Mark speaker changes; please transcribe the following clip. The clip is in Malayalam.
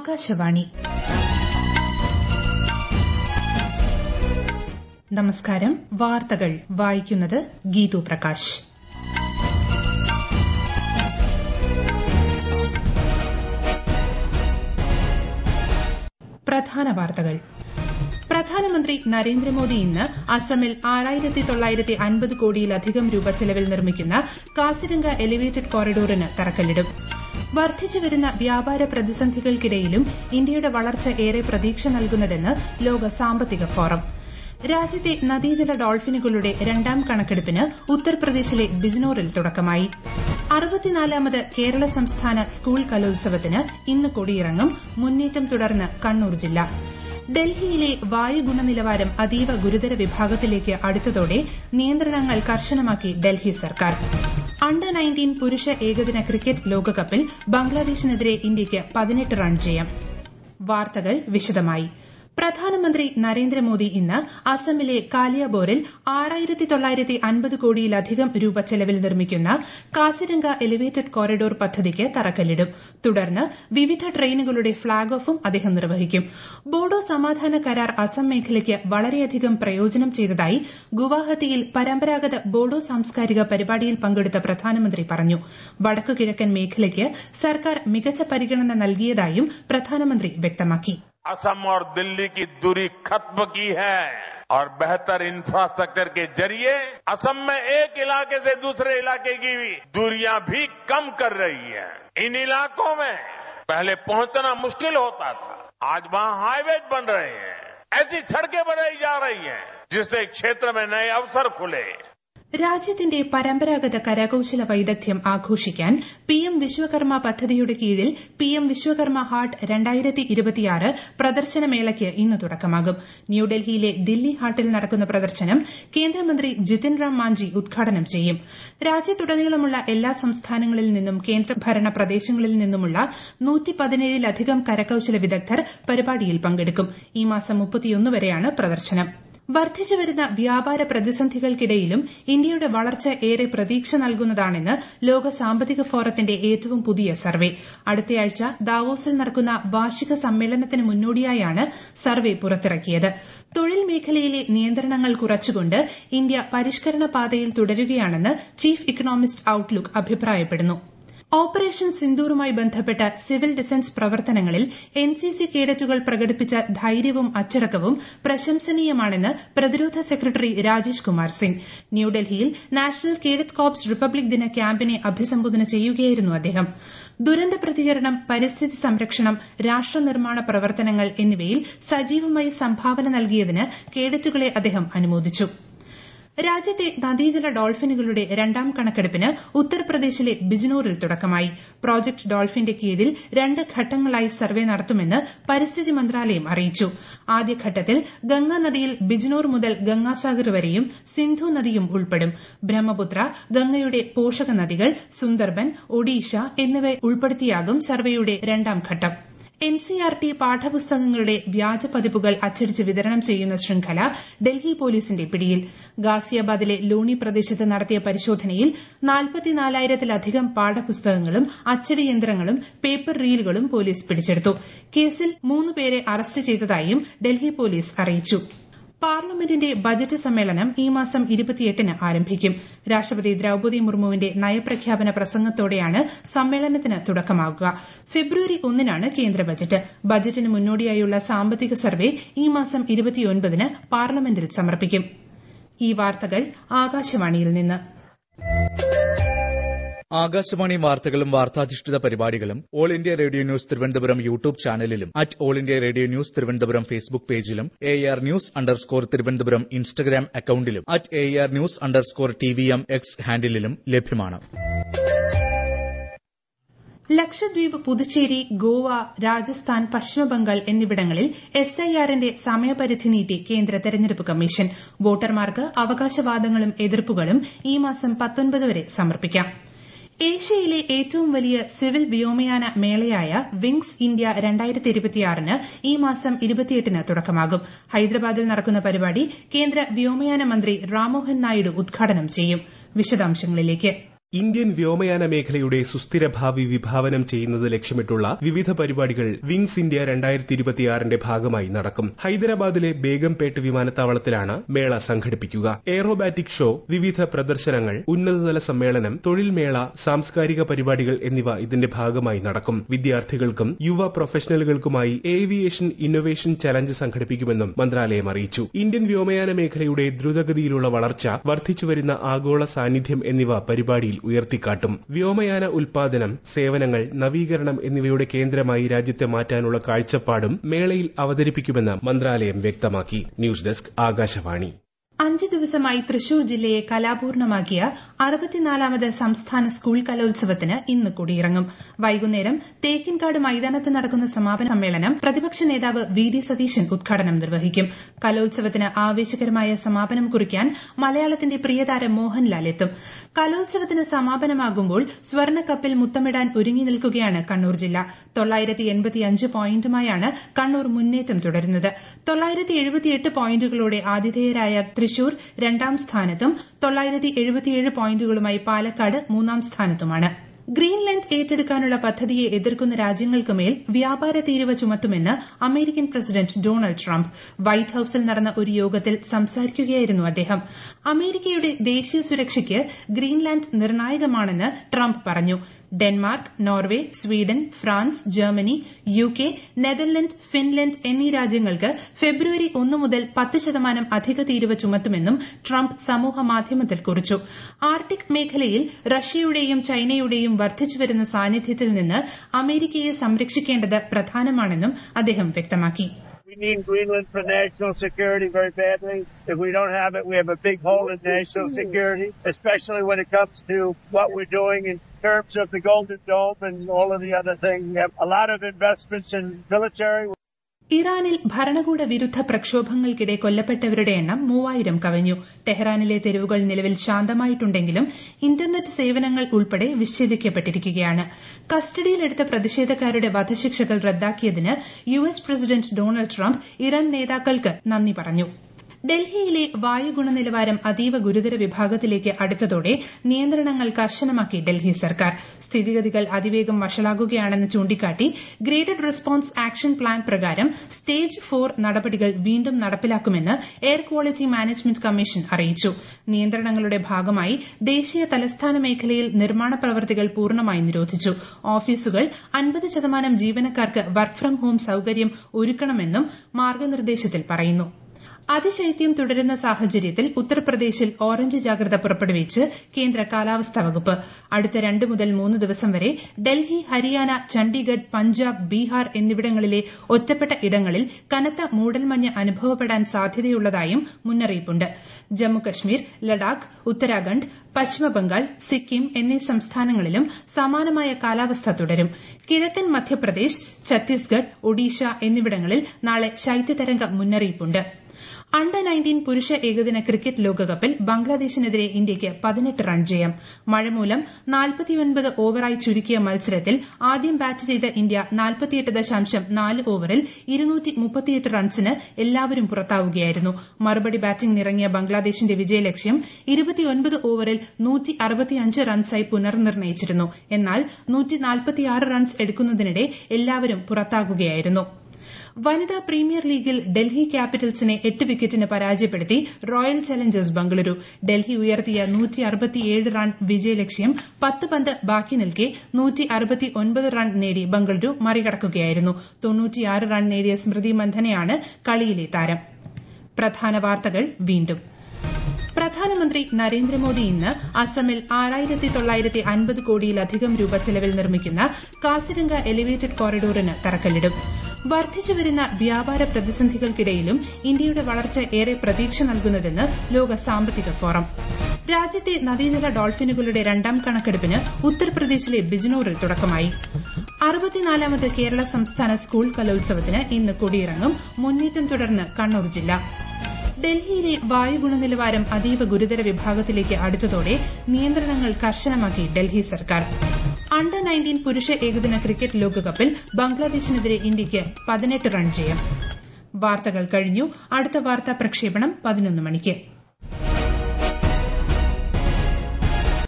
Speaker 1: ആകാശവാണി നമസ്കാരം വാർത്തകൾ വായിക്കുന്നത് ഗീതു പ്രകാശ് പ്രധാന വാർത്തകൾ പ്രധാനമന്ത്രി നരേന്ദ്രമോദി ഇന്ന് അസമിൽ ആറായിരത്തി തൊള്ളായിരത്തി അൻപത് കോടിയിലധികം രൂപ ചെലവിൽ നിർമ്മിക്കുന്ന കാസിരംഗ എലിവേറ്റഡ് കോറിഡോറിന് തറക്കല്ലിടും വർദ്ധിച്ചുവരുന്ന വ്യാപാര പ്രതിസന്ധികൾക്കിടയിലും ഇന്ത്യയുടെ വളർച്ച ഏറെ പ്രതീക്ഷ നൽകുന്നതെന്ന് ലോക സാമ്പത്തിക ഫോറം രാജ്യത്തെ നദീജല ഡോൾഫിനുകളുടെ രണ്ടാം കണക്കെടുപ്പിന് ഉത്തർപ്രദേശിലെ ബിജ്നോറിൽ തുടക്കമായി അറുപത്തിനാലാമത് കേരള സംസ്ഥാന സ്കൂൾ കലോത്സവത്തിന് ഇന്ന് കൊടിയിറങ്ങും മുന്നേറ്റം തുടർന്ന് കണ്ണൂർ ജില്ല ഡൽഹിയിലെ വായു ഗുണനിലവാരം അതീവ ഗുരുതര വിഭാഗത്തിലേക്ക് അടുത്തതോടെ നിയന്ത്രണങ്ങൾ കർശനമാക്കി ഡൽഹി സർക്കാർ അണ്ടർ നയൻറ്റീൻ പുരുഷ ഏകദിന ക്രിക്കറ്റ് ലോകകപ്പിൽ ബംഗ്ലാദേശിനെതിരെ ഇന്ത്യയ്ക്ക് പതിനെട്ട് റൺ ജയം വാർത്തകൾ വിശദമായി പ്രധാനമന്ത്രി നരേന്ദ്രമോദി ഇന്ന് അസമിലെ കാലിയബോറിൽ ആറായിരത്തി തൊള്ളായിരത്തി അൻപത് കോടിയിലധികം രൂപ ചെലവിൽ നിർമ്മിക്കുന്ന കാസിരംഗ എലിവേറ്റഡ് കോറിഡോർ പദ്ധതിക്ക് തറക്കല്ലിടും തുടർന്ന് വിവിധ ട്രെയിനുകളുടെ ഫ്ളാഗ് ഓഫും അദ്ദേഹം നിർവഹിക്കും ബോഡോ സമാധാന കരാർ അസം മേഖലയ്ക്ക് വളരെയധികം പ്രയോജനം ചെയ്തതായി ഗുവാഹത്തിയിൽ പരമ്പരാഗത ബോഡോ സാംസ്കാരിക പരിപാടിയിൽ പങ്കെടുത്ത പ്രധാനമന്ത്രി പറഞ്ഞു വടക്കുകിഴക്കൻ മേഖലയ്ക്ക് സർക്കാർ മികച്ച പരിഗണന നൽകിയതായും പ്രധാനമന്ത്രി വ്യക്തമാക്കി
Speaker 2: असम और दिल्ली की दूरी खत्म की है और बेहतर इंफ्रास्ट्रक्चर के जरिए असम में एक इलाके से दूसरे इलाके की दूरियां भी कम कर रही है इन इलाकों में पहले पहुंचना मुश्किल होता था आज वहां हाईवेज बन रहे हैं ऐसी सड़कें बनाई जा रही हैं जिससे क्षेत्र में नए अवसर खुले
Speaker 1: രാജ്യത്തിന്റെ പരമ്പരാഗത കരകൌശല വൈദഗ്ധ്യം ആഘോഷിക്കാൻ പിഎം വിശ്വകർമ്മ പദ്ധതിയുടെ കീഴിൽ പിഎം വിശ്വകർമ്മ ഹാട്ട് രണ്ടായിരത്തി ഇരുപത്തിയാറ് പ്രദർശനമേളയ്ക്ക് ഇന്ന് തുടക്കമാകും ന്യൂഡൽഹിയിലെ ദില്ലി ഹാട്ടിൽ നടക്കുന്ന പ്രദർശനം കേന്ദ്രമന്ത്രി ജിതിൻ റാം മാഞ്ചി ഉദ്ഘാടനം ചെയ്യും രാജ്യത്തുടനീളമുള്ള എല്ലാ സംസ്ഥാനങ്ങളിൽ നിന്നും കേന്ദ്രഭരണ പ്രദേശങ്ങളിൽ നിന്നുമുള്ള നൂറ്റി പതിനേഴിലധികം കരകൌശല വിദഗ്ധർ പരിപാടിയിൽ പങ്കെടുക്കും ഈ മാസം മുപ്പത്തിയൊന്ന് വരെയാണ് പ്രദർശനം വർദ്ധിച്ചുവരുന്ന വ്യാപാര പ്രതിസന്ധികൾക്കിടയിലും ഇന്ത്യയുടെ വളർച്ച ഏറെ പ്രതീക്ഷ നൽകുന്നതാണെന്ന് ലോക സാമ്പത്തിക ഫോറത്തിന്റെ ഏറ്റവും പുതിയ സർവേ അടുത്തയാഴ്ച ദാവോസിൽ നടക്കുന്ന വാർഷിക സമ്മേളനത്തിന് മുന്നോടിയായാണ് സർവേ പുറത്തിറക്കിയത് തൊഴിൽ മേഖലയിലെ നിയന്ത്രണങ്ങൾ കുറച്ചുകൊണ്ട് ഇന്ത്യ പരിഷ്കരണ പാതയിൽ തുടരുകയാണെന്ന് ചീഫ് ഇക്കണോമിസ്റ്റ് ഔട്ട്ലുക്ക് അഭിപ്രായപ്പെടുന്നു ഓപ്പറേഷൻ സിന്ദൂറുമായി ബന്ധപ്പെട്ട സിവിൽ ഡിഫൻസ് പ്രവർത്തനങ്ങളിൽ എൻസിസി കേഡറ്റുകൾ പ്രകടിപ്പിച്ച ധൈര്യവും അച്ചടക്കവും പ്രശംസനീയമാണെന്ന് പ്രതിരോധ സെക്രട്ടറി രാജേഷ് കുമാർ സിംഗ് ന്യൂഡൽഹിയിൽ നാഷണൽ കേഡറ്റ് കോർപ്സ് റിപ്പബ്ലിക് ദിന ക്യാമ്പിനെ അഭിസംബോധന ചെയ്യുകയായിരുന്നു അദ്ദേഹം ദുരന്ത പ്രതികരണം പരിസ്ഥിതി സംരക്ഷണം രാഷ്ട്ര നിർമ്മാണ പ്രവർത്തനങ്ങൾ എന്നിവയിൽ സജീവമായി സംഭാവന നൽകിയതിന് കേഡറ്റുകളെ അദ്ദേഹം അനുമോദിച്ചു രാജ്യത്തെ നദീജല ഡോൾഫിനുകളുടെ രണ്ടാം കണക്കെടുപ്പിന് ഉത്തർപ്രദേശിലെ ബിജ്നോറിൽ തുടക്കമായി പ്രോജക്ട് ഡോൾഫിന്റെ കീഴിൽ രണ്ട് ഘട്ടങ്ങളായി സർവേ നടത്തുമെന്ന് പരിസ്ഥിതി മന്ത്രാലയം അറിയിച്ചു ആദ്യഘട്ടത്തിൽ ഗംഗാ നദിയിൽ ബിജ്നോർ മുതൽ ഗംഗാസാഗർ വരെയും സിന്ധു നദിയും ഉൾപ്പെടും ബ്രഹ്മപുത്ര ഗംഗയുടെ പോഷക നദികൾ സുന്ദർബൻ ഒഡീഷ എന്നിവ ഉൾപ്പെടുത്തിയാകും സർവേയുടെ രണ്ടാം ഘട്ടം എൻസിആർടി പാഠപുസ്തകങ്ങളുടെ വ്യാജ പതിപ്പുകൾ അച്ചടിച്ച് വിതരണം ചെയ്യുന്ന ശൃംഖല ഡൽഹി പോലീസിന്റെ പിടിയിൽ ഗാസിയാബാദിലെ ലോണി പ്രദേശത്ത് നടത്തിയ പരിശോധനയിൽ നാൽപ്പത്തിനാലായിരത്തിലധികം പാഠപുസ്തകങ്ങളും അച്ചടി യന്ത്രങ്ങളും പേപ്പർ റീലുകളും പോലീസ് പിടിച്ചെടുത്തു കേസിൽ മൂന്ന് പേരെ അറസ്റ്റ് ചെയ്തതായും ഡൽഹി പോലീസ് അറിയിച്ചു പാർലമെന്റിന്റെ ബജറ്റ് സമ്മേളനം ഈ മാസം ഇരുപത്തിയെട്ടിന് ആരംഭിക്കും രാഷ്ട്രപതി ദ്രൌപതി മുർമുവിന്റെ നയപ്രഖ്യാപന പ്രസംഗത്തോടെയാണ് സമ്മേളനത്തിന് തുടക്കമാകുക ഫെബ്രുവരി ഒന്നിനാണ് കേന്ദ്ര ബജറ്റ് ബജറ്റിന് മുന്നോടിയായുള്ള സാമ്പത്തിക സർവേ ഈ മാസം ഇരുപത്തിയൊൻപതിന് പാർലമെന്റിൽ സമർപ്പിക്കും ഈ വാർത്തകൾ ആകാശവാണിയിൽ നിന്ന്
Speaker 3: ആകാശവാണി വാർത്തകളും വാർത്താധിഷ്ഠിത പരിപാടികളും All India Radio news Thiruvananthapuram YouTube ചാനലിലും at All India Radio news Thiruvananthapuram Facebook പേജിലും A R news underscore Thiruvananthapuram Instagram അക്കൌണ്ടിലും at A R news underscore T V M X ഹാൻഡിലും ലഭ്യമാണ്
Speaker 1: ലക്ഷദ്വീപ് പുതുച്ചേരി ഗോവ രാജസ്ഥാൻ പശ്ചിമബംഗാൾ എന്നിവിടങ്ങളിൽ എസ് ഐ ആറിന്റെ സമയപരിധി നീട്ടി കേന്ദ്ര തെരഞ്ഞെടുപ്പ് കമ്മീഷൻ വോട്ടർമാർക്ക് അവകാശവാദങ്ങളും എതിർപ്പുകളും ഈ മാസം പത്തൊൻപത് വരെ സമർപ്പിക്കാം ഏഷ്യയിലെ ഏറ്റവും വലിയ സിവിൽ വ്യോമയാന മേളയായ വിങ്സ് ഇന്ത്യ രണ്ടായിരത്തി ഇരുപത്തിയാറിന് ഈ മാസം ഇരുപത്തിയെട്ടിന് തുടക്കമാകും ഹൈദരാബാദിൽ നടക്കുന്ന പരിപാടി കേന്ദ്ര വ്യോമയാന മന്ത്രി റാംമോഹൻ നായിഡു ഉദ്ഘാടനം ചെയ്യും വിശദാംശങ്ങളിലേക്ക്
Speaker 4: ഇന്ത്യൻ വ്യോമയാന മേഖലയുടെ സുസ്ഥിര ഭാവി വിഭാവനം ചെയ്യുന്നത് ലക്ഷ്യമിട്ടുള്ള വിവിധ പരിപാടികൾ വിങ്സ് ഇന്ത്യ രണ്ടായിരത്തി ഇരുപത്തിയാറിന്റെ ഭാഗമായി നടക്കും ഹൈദരാബാദിലെ ബേഗംപേട്ട് വിമാനത്താവളത്തിലാണ് മേള സംഘടിപ്പിക്കുക എയറോബാറ്റിക് ഷോ വിവിധ പ്രദർശനങ്ങൾ ഉന്നതതല സമ്മേളനം തൊഴിൽ മേള സാംസ്കാരിക പരിപാടികൾ എന്നിവ ഇതിന്റെ ഭാഗമായി നടക്കും വിദ്യാർത്ഥികൾക്കും യുവ പ്രൊഫഷണലുകൾക്കുമായി ഏവിയേഷൻ ഇന്നൊവേഷൻ ചലഞ്ച് സംഘടിപ്പിക്കുമെന്നും മന്ത്രാലയം അറിയിച്ചു ഇന്ത്യൻ വ്യോമയാന മേഖലയുടെ ദ്രുതഗതിയിലുള്ള വളർച്ച വർദ്ധിച്ചുവരുന്ന ആഗോള സാന്നിധ്യം എന്നിവ പരിപാടിയിൽ ഉയർത്തിക്കാട്ടും വ്യോമയാന ഉൽപാദനം സേവനങ്ങൾ നവീകരണം എന്നിവയുടെ കേന്ദ്രമായി രാജ്യത്തെ മാറ്റാനുള്ള കാഴ്ചപ്പാടും മേളയിൽ അവതരിപ്പിക്കുമെന്ന് മന്ത്രാലയം വ്യക്തമാക്കി ന്യൂസ് ഡെസ്ക് ആകാശവാണി
Speaker 1: അഞ്ച് ദിവസമായി തൃശൂർ ജില്ലയെ കലാപൂർണമാക്കിയ അറുപത്തിനാലാമത് സംസ്ഥാന സ്കൂൾ കലോത്സവത്തിന് ഇന്ന് കൊടിയിറങ്ങും വൈകുന്നേരം തേക്കിൻകാട് മൈതാനത്ത് നടക്കുന്ന സമാപന സമ്മേളനം പ്രതിപക്ഷ നേതാവ് വി ഡി സതീശൻ ഉദ്ഘാടനം നിർവഹിക്കും കലോത്സവത്തിന് ആവേശകരമായ സമാപനം കുറിക്കാൻ മലയാളത്തിന്റെ പ്രിയതാരം മോഹൻലാൽ എത്തും കലോത്സവത്തിന് സമാപനമാകുമ്പോൾ സ്വർണ്ണക്കപ്പിൽ മുത്തമിടാൻ ഒരുങ്ങി നിൽക്കുകയാണ് കണ്ണൂർ ജില്ല പോയിന്റുമായാണ് കണ്ണൂർ മുന്നേറ്റം തുടരുന്നത് പോയിന്റുകളോടെ ആതിഥേയരായ തൃശൂർ രണ്ടാം സ്ഥാനത്തും തൊള്ളായിരത്തി എഴുപത്തിയേഴ് പോയിന്റുകളുമായി പാലക്കാട് മൂന്നാം സ്ഥാനത്തുമാണ് ഗ്രീൻലാൻഡ് ഏറ്റെടുക്കാനുള്ള പദ്ധതിയെ എതിർക്കുന്ന രാജ്യങ്ങൾക്കുമേൽ വ്യാപാര തീരുവ ചുമത്തുമെന്ന് American president Donald Trump White ഹൌസിൽ നടന്ന ഒരു യോഗത്തിൽ സംസാരിക്കുകയായിരുന്നു അദ്ദേഹം അമേരിക്കയുടെ ദേശീയ സുരക്ഷയ്ക്ക് ഗ്രീൻലാൻഡ് നിർണായകമാണെന്ന് ട്രംപ് പറഞ്ഞു Denmark Norway Sweden France Germany U K Netherland Finland എന്നീ രാജ്യങ്ങൾക്ക് ഫെബ്രുവരി ഒന്ന് മുതൽ പത്ത് ശതമാനം അധിക തീരുവ ചുമത്തുമെന്നും ട്രംപ് സമൂഹമാധ്യമത്തിൽ കുറിച്ചു ആർട്ടിക് മേഖലയിൽ റഷ്യയുടെയും ചൈനയുടെയും വർദ്ധിച്ചുവരുന്ന സാന്നിധ്യത്തിൽ നിന്ന് അമേരിക്കയെ സംരക്ഷിക്കേണ്ടത് പ്രധാനമാണെന്നും അദ്ദേഹം വ്യക്തമാക്കി
Speaker 5: We need Greenland for national security very badly. If we don't have it, we have a big hole in national security, especially when it comes to what we're doing in terms of the Golden Dome and all of the other things. We have a lot of investments in military.
Speaker 1: ഇറാനിൽ ഭരണകൂട വിരുദ്ധ പ്രക്ഷോഭങ്ങൾക്കിടെ കൊല്ലപ്പെട്ടവരുടെ എണ്ണം മൂവായിരം കവിഞ്ഞു ടെഹ്റാനിലെ തെരുവുകൾ നിലവിൽ ശാന്തമായിട്ടുണ്ടെങ്കിലും ഇന്റർനെറ്റ് സേവനങ്ങൾ ഉൾപ്പെടെ വിച്ഛേദിക്കപ്പെട്ടിരിക്കുകയാണ് കസ്റ്റഡിയിലെടുത്ത പ്രതിഷേധക്കാരുടെ വധശിക്ഷകൾ റദ്ദാക്കിയതിന് U S president Donald Trump Iran നേതാക്കൾക്ക് നന്ദി പറഞ്ഞു ഡൽഹിയിലെ വായു ഗുണനിലവാരം അതീവ ഗുരുതര വിഭാഗത്തിലേക്ക് അടുത്തതോടെ നിയന്ത്രണങ്ങൾ കർശനമാക്കി ഡൽഹി സർക്കാർ സ്ഥിതിഗതികൾ അതിവേഗം വഷളാകുകയാണെന്ന് ചൂണ്ടിക്കാട്ടി ഗ്രേഡഡ് റെസ്പോൺസ് ആക്ഷൻ പ്ലാൻ പ്രകാരം സ്റ്റേജ് ഫോർ നടപടികൾ വീണ്ടും നടപ്പിലാക്കുമെന്ന് എയർ ക്വാളിറ്റി മാനേജ്മെന്റ് കമ്മീഷൻ അറിയിച്ചു നിയന്ത്രണങ്ങളുടെ ഭാഗമായി ദേശീയ തലസ്ഥാന മേഖലയിൽ നിർമ്മാണ പ്രവൃത്തികൾ പൂർണ്ണമായി നിരോധിച്ചു ഓഫീസുകൾ അൻപത് ശതമാനം ജീവനക്കാർക്ക് വർക്ക് ഫ്രം ഹോം സൌകര്യം ഒരുക്കണമെന്നും മാർഗനിർദ്ദേശത്തിൽ പറയുന്നു അതിശൈത്യം തുടരുന്ന സാഹചര്യത്തിൽ ഉത്തർപ്രദേശിൽ ഓറഞ്ച് ജാഗ്രത പുറപ്പെടുവിച്ച് കേന്ദ്ര കാലാവസ്ഥാ വകുപ്പ് അടുത്ത രണ്ട് മുതൽ മൂന്ന് ദിവസം വരെ ഡൽഹി ഹരിയാന ചണ്ഡീഗഡ് പഞ്ചാബ് ബീഹാർ എന്നിവിടങ്ങളിലെ ഒറ്റപ്പെട്ട ഇടങ്ങളിൽ കനത്ത മൂടൽമഞ്ഞ് അനുഭവപ്പെടാൻ സാധ്യതയുള്ളതായും മുന്നറിയിപ്പുണ്ട് ജമ്മുകശ്മീർ ലഡാക്ക് ഉത്തരാഖണ്ഡ് പശ്ചിമബംഗാൾ സിക്കിം എന്നീ സംസ്ഥാനങ്ങളിലും സമാനമായ കാലാവസ്ഥ തുടരും കിഴക്കൻ മധ്യപ്രദേശ് ഛത്തീസ്ഗഡ് ഒഡീഷ എന്നിവിടങ്ങളിൽ നാളെ ശൈത്യതരംഗ മുന്നറിയിപ്പുണ്ട് അണ്ടർ നയൻറ്റീൻ പുരുഷ ഏകദിന ക്രിക്കറ്റ് ലോകകപ്പിൽ ബംഗ്ലാദേശിനെതിരെ ഇന്ത്യയ്ക്ക് പതിനെട്ട് റൺ ജയം മഴ മൂലം നാൽപ്പത്തിയൊൻപത് ഓവറായി ചുരുക്കിയ മത്സരത്തിൽ ആദ്യം ബാറ്റ് ചെയ്ത ഇന്ത്യ നാൽപ്പത്തിയെട്ട് ദശാംശം നാല് ഓവറിൽ ഇരുന്നൂറ്റി മുപ്പത്തിയെട്ട് റൺസിന് എല്ലാവരും പുറത്താവുകയായിരുന്നു മറുപടി ബാറ്റിംഗിനിറങ്ങിയ ബംഗ്ലാദേശിന്റെ വിജയലക്ഷ്യം ഇരുപത്തിയൊൻപത് ഓവറിൽ നൂറ്റി അറുപത്തിയഞ്ച് റൺസായി പുനർനിർണയിച്ചിരുന്നു എന്നാൽ നൂറ്റി നാൽപ്പത്തിയാറ് റൺസ് എടുക്കുന്നതിനിടെ എല്ലാവരും പുറത്താകുകയായിരുന്നു വനിതാ പ്രീമിയർ ലീഗിൽ ഡൽഹി ക്യാപിറ്റൽസിനെ എട്ട് വിക്കറ്റിന് പരാജയപ്പെടുത്തി റോയൽ ചലഞ്ചേഴ്സ് ബംഗളൂരു ഡൽഹി ഉയർത്തിയ റൺ വിജയലക്ഷ്യം പത്ത് പന്ത് ബാക്കി നിൽക്കെ റൺ നേടി ബംഗളൂരു മറികടക്കുകയായിരുന്നു റൺ നേടിയ സ്മൃതി മന്ധനയാണ് കളിയിലെ താരം പ്രധാന വാർത്തകൾ വീണ്ടും പ്രധാനമന്ത്രി നരേന്ദ്രമോദി ഇന്ന് അസമിൽ ആറായിരത്തി തൊള്ളായിരത്തി അൻപത് കോടിയിലധികം രൂപ ചെലവിൽ നിർമ്മിക്കുന്ന കാസിരംഗ എലിവേറ്റഡ് കോറിഡോറിന് തറക്കല്ലിടും വർദ്ധിച്ചുവരുന്ന വ്യാപാര പ്രതിസന്ധികൾക്കിടയിലും ഇന്ത്യയുടെ വളർച്ച ഏറെ പ്രതീക്ഷ നൽകുന്നതെന്ന് ലോക സാമ്പത്തിക ഫോറം രാജ്യത്തെ നദീജല ഡോൾഫിനുകളുടെ രണ്ടാം കണക്കെടുപ്പിന് ഉത്തർപ്രദേശിലെ ബിജ്നോറിൽ തുടക്കമായി അറുപത്തിനാലാമത് കേരള സംസ്ഥാന സ്കൂൾ കലോത്സവത്തിന് ഇന്ന് കൊടിയിറങ്ങും മുന്നേറ്റം തുടർന്ന് കണ്ണൂർ ജില്ല ഡൽഹിയിലെ വായു ഗുണനിലവാരം അതീവ ഗുരുതര വിഭാഗത്തിലേക്ക് അടുത്തതോടെ നിയന്ത്രണങ്ങൾ കർശനമാക്കി ഡൽഹി സർക്കാർ അണ്ടർ നയൻറ്റീൻ പുരുഷ ഏകദിന ക്രിക്കറ്റ് ലോകകപ്പിൽ ബംഗ്ലാദേശിനെതിരെ ഇന്ത്യയ്ക്ക് പതിനെട്ട് റൺ ജയം വാർത്തകൾ കഴിഞ്ഞു അടുത്ത വാർത്താ പ്രക്ഷേപണം പതിനൊന്ന് മണിക്ക്